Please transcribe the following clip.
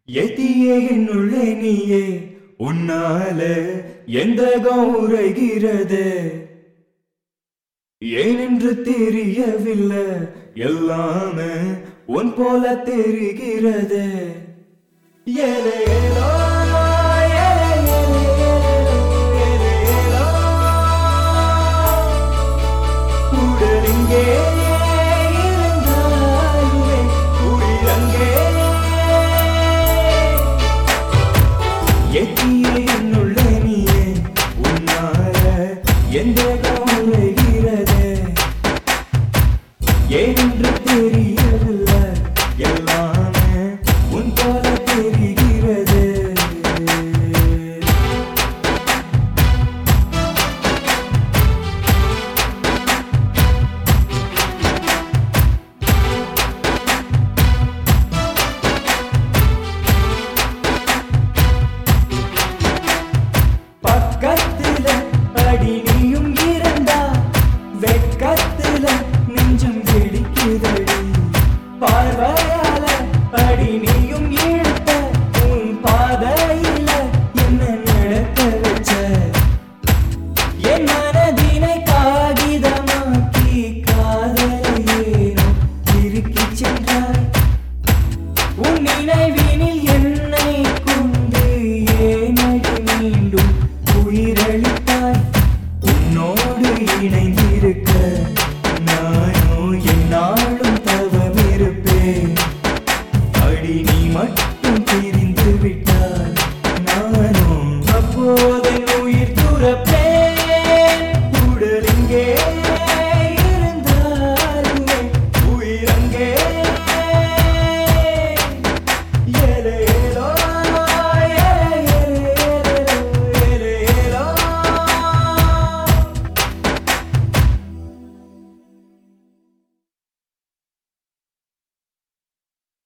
எதியே என்னுள்ளே நீயே உன்னால எந்த கௌரைகிறது ஏனென்று தெரியவில்லை எல்லாமே உன் போல தெரிகிறது ஏலே ஏலோ, ஏலே ஏலே, ஏலே ஏலோ. உடலிங்கே இருந்தாலுமே உயிரங்கே எத்தியே என்னுள்ளே நீயே உன்னால எந்த கௌரைகிறது ஏனென்று தெரியவில்லை எல்லாமே உன் போல தெரிகிறது பக்கத்துல அடி நீயும் இருந்தா வெக்கத்துல நெஞ்சம் பிடிக்குதடி பார்வையால அடி நீயும் இழுத்த உன் பாதையில என்ன நடக்க வச்ச என் மனதினை காகிதமாக்கி காதலையேனோ திருக்கிச் சென்றாய் உன் நினைவினில் என்னை கொண்டு ஏனடி மீண்டும் உயிரளித்தாய் உன்னோடு இணைந்திருக்க நானோ என்னாலும் தவமிருப்பேன் அடி நீ மட்டும் பிரிந்து விட்டால் நானும் அப்போது உயிர் துறப்பேன்